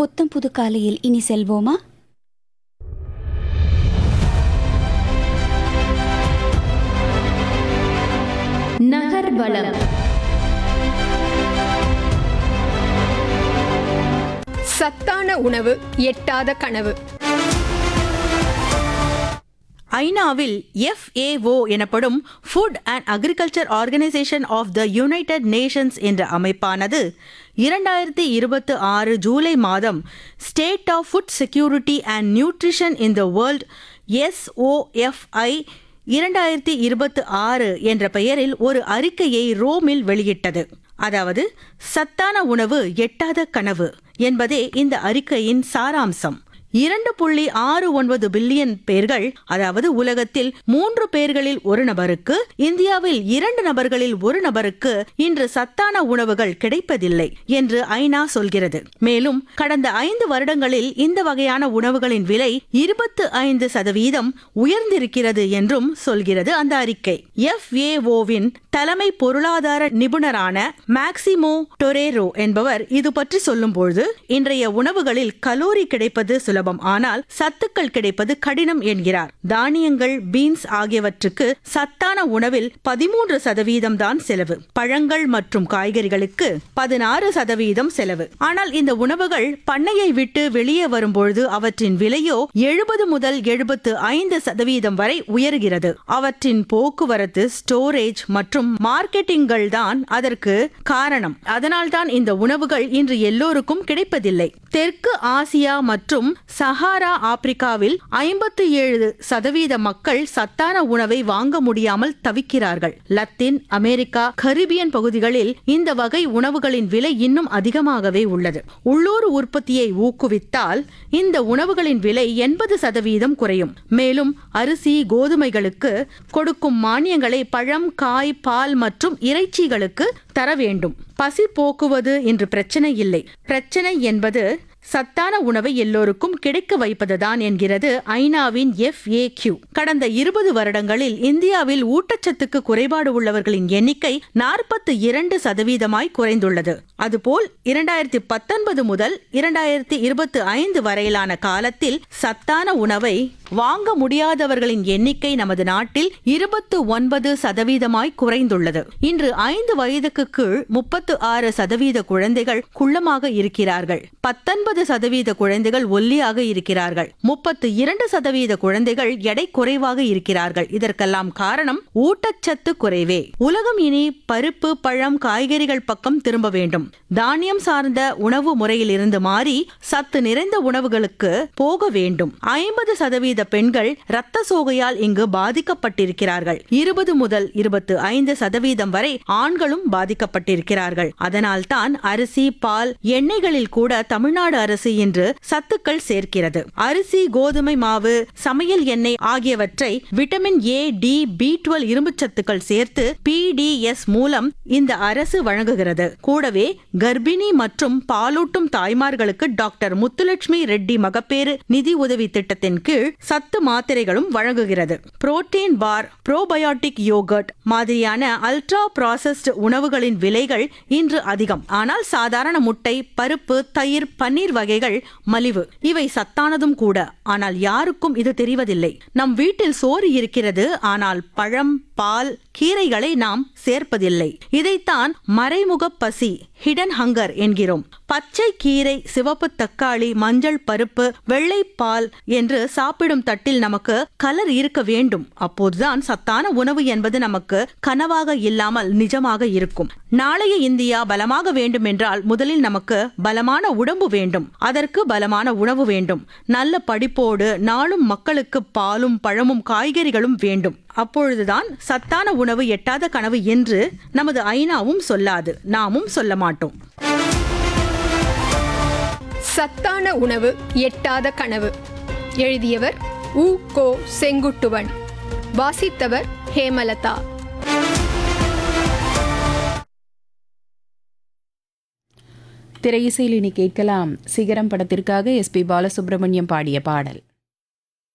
புத்தம் புது காலையில் இனி செல்வோமா நகர்வலம் சத்தான உணவு எட்டாத கனவு ஐநாவில் FAO எனப்படும் food and agriculture organisation of the United Nations என்ற அமைப்பானது இரண்டாயிரத்தி இருபத்தி ஆறு ஜூலை மாதம் state of food security and nutrition in the world SOFI இரண்டாயிரத்தி இருபத்தி ஆறு என்ற பெயரில் ஒரு அறிக்கையை ரோமில் வெளியிட்டது அதாவது சத்தான உணவு எட்டாத கனவு என்பதே இந்த அறிக்கையின் சாராம்சம் இரண்டு புள்ளி ஆறு ஒன்பது பில்லியன் பேர்கள் அதாவது உலகத்தில் மூன்று பேர்களில் ஒரு நபருக்கு இந்தியாவில் இரண்டு நபர்களில் ஒரு நபருக்கு இன்று சத்தான உணவுகள் கிடைப்பதில்லை என்று ஐநா சொல்கிறது மேலும் கடந்த ஐந்து வருடங்களில் இந்த வகையான உணவுகளின் விலை இருபத்து ஐந்து சதவீதம் உயர்ந்திருக்கிறது என்றும் சொல்கிறது அந்த அறிக்கை எஃப்ஏஓவின் தலைமை பொருளாதார நிபுணரான மேக்சிமோ டொரேரோ என்பவர் இது பற்றி சொல்லும்போது இன்றைய உணவுகளில் கலோரி கிடைப்பது சுலபம் ஆனால் சத்துக்கள் கிடைப்பது கடினம் என்கிறார் தானியங்கள் பீன்ஸ் ஆகியவற்றுக்கு சத்தான உணவில் பதிமூன்று சதவீதம் தான் செலவு பழங்கள் மற்றும் காய்கறிகளுக்கு பதினாறு சதவீதம் செலவு ஆனால் இந்த உணவுகள் பண்ணையை விட்டு வெளியே வரும்பொழுது அவற்றின் விலையோ எழுபது முதல் எழுபத்து ஐந்து சதவீதம் வரை உயர்கிறது அவற்றின் போக்குவரத்து ஸ்டோரேஜ் மற்றும் மார்க்கெட்டிங்கள் தான் அதற்கு காரணம் அதனால்தான் இந்த உணவுகள் இன்று எல்லோருக்கும் கிடைப்பதில்லை தெற்கு ஆசியா மற்றும் சஹாரா ஆப்பிரிக்காவில் ஐம்பத்தி ஏழு சதவீத மக்கள் சத்தான உணவை வாங்க முடியாமல் தவிக்கிறார்கள் லத்தீன் அமெரிக்கா கரிபியன் பகுதிகளில் இந்த வகை உணவுகளின் விலை இன்னும் அதிகமாகவே உள்ளது உள்ளூர் உற்பத்தியை ஊக்குவித்தால் இந்த உணவுகளின் விலை எண்பது சதவீதம் குறையும் மேலும் அரிசி கோதுமைகளுக்கு கொடுக்கும் மானியங்களை பழம் காய் பால் மற்றும் இறைச்சிகளுக்கு தர வேண்டும் பசி போக்குவது என்று பிரச்சனை இல்லை பிரச்சனை என்பது சத்தான உணவை எல்லோருக்கும் கிடைக்க வைப்பதுதான் என்கிறது ஐநாவின் எஃப்ஏக்யூ கடந்த இருபது வருடங்களில் இந்தியாவில் ஊட்டச்சத்துக்கு குறைபாடு உள்ளவர்களின் எண்ணிக்கை நாற்பத்தி இரண்டு சதவீதமாய் குறைந்துள்ளது அதுபோல் இரண்டாயிரத்தி பத்தொன்பது முதல் இரண்டாயிரத்தி இருபத்தி ஐந்து வரையிலான காலத்தில் சத்தான உணவை வாங்க முடியாதவர்களின் எண்ணிக்கை நமது நாட்டில் இருபத்து ஒன்பது சதவீதமாய் குறைந்துள்ளது இன்று ஐந்து வயதுக்கு கீழ் முப்பத்து ஆறு சதவீத குழந்தைகள் குள்ளமாக இருக்கிறார்கள் பத்தொன்பது சதவீத குழந்தைகள் ஒல்லியாக இருக்கிறார்கள் முப்பத்து இரண்டு சதவீத குழந்தைகள் எடை குறைவாக இருக்கிறார்கள் இதற்கெல்லாம் காரணம் ஊட்டச்சத்து குறைவே உலகம் இனி பருப்பு பழம் காய்கறிகள் பக்கம் திரும்ப வேண்டும் தானியம் சார்ந்த உணவு முறையில் இருந்து மாறி சத்து நிறைந்த உணவுகளுக்கு போக வேண்டும் ஐம்பது சதவீத பெண்கள் இரத்த சோகையால் இங்கு பாதிக்கப்பட்டிருக்கிறார்கள் இருபது முதல் இருபத்து ஐந்து சதவீதம் வரை ஆண்களும் பாதிக்கப்பட்டிருக்கிறார்கள் அதனால்தான் அரிசி பால் எண்ணெய்களில் கூட தமிழ்நாடு அரசு இன்று சத்துக்கள் சேர்க்கிறது அரிசி கோதுமை மாவு சமையல் எண்ணெய் ஆகியவற்றை vitamin A D B twelve இரும்புச்சத்துக்கள் சேர்த்து பிடிஎஸ் மூலம் இந்த அரசு வழங்குகிறது கூடவே கர்ப்பிணி மற்றும் பாலூட்டும் தாய்மார்களுக்கு டாக்டர் முத்துலட்சுமி ரெட்டி மகப்பேறு நிதி உதவி திட்டத்தின் கீழ் சத்து மாத்திரைகளும் வழங்குகிறது புரோட்டீன் பார் ப்ரோபயோட்டிக் யோகர்ட் மாதிரியான அல்ட்ரா ப்ராசஸ்டு உணவுகளின் விலைகள் இன்று அதிகம் ஆனால் சாதாரண முட்டை பருப்பு தயிர் பன்னீர் வகைகள் மலிவு இவை சத்தானதும் கூட ஆனால் யாருக்கும் இது தெரிவதில்லை நம் வீட்டில் சோறு இருக்கிறது ஆனால் பழம் பால் கீரைகளை நாம் சேர்ப்பதில்லை இதைத்தான் மறைமுக பசி ஹிடன் ஹங்கர் என்கிறோம் பச்சை கீரை சிவப்பு தக்காளி மஞ்சள் பருப்பு வெள்ளை பால் என்று சாப்பிடும் தட்டில் நமக்கு கலர் இருக்க வேண்டும் அப்போதுதான் சத்தான உணவு என்பது நமக்கு கனவாக இல்லாமல் நிஜமாக இருக்கும் நாளைய இந்தியா பலமாக வேண்டும் என்றால் முதலில் நமக்கு பலமான உடம்பு வேண்டும் அதற்கு பலமான உணவு வேண்டும் நல்ல படிப்போடு நாளும் மக்களுக்கு பாலும் பழமும் காய்கறிகளும் வேண்டும் அப்பொழுதுதான் சத்தான உணவு எட்டாத கனவு என்று நமது ஐநாவும் சொல்லாது நாமும் சொல்ல மாட்டோம் சத்தான உணவு எட்டாத கனவு எழுதியவர் உ கோ செங்குட்டுவன் வாசித்தவர் ஹேமலதா திரையிசையில் இனி கேட்கலாம் சிகரம் படத்திற்காக எஸ்பி பாலசுப்ரமணியம் பாடிய பாடல்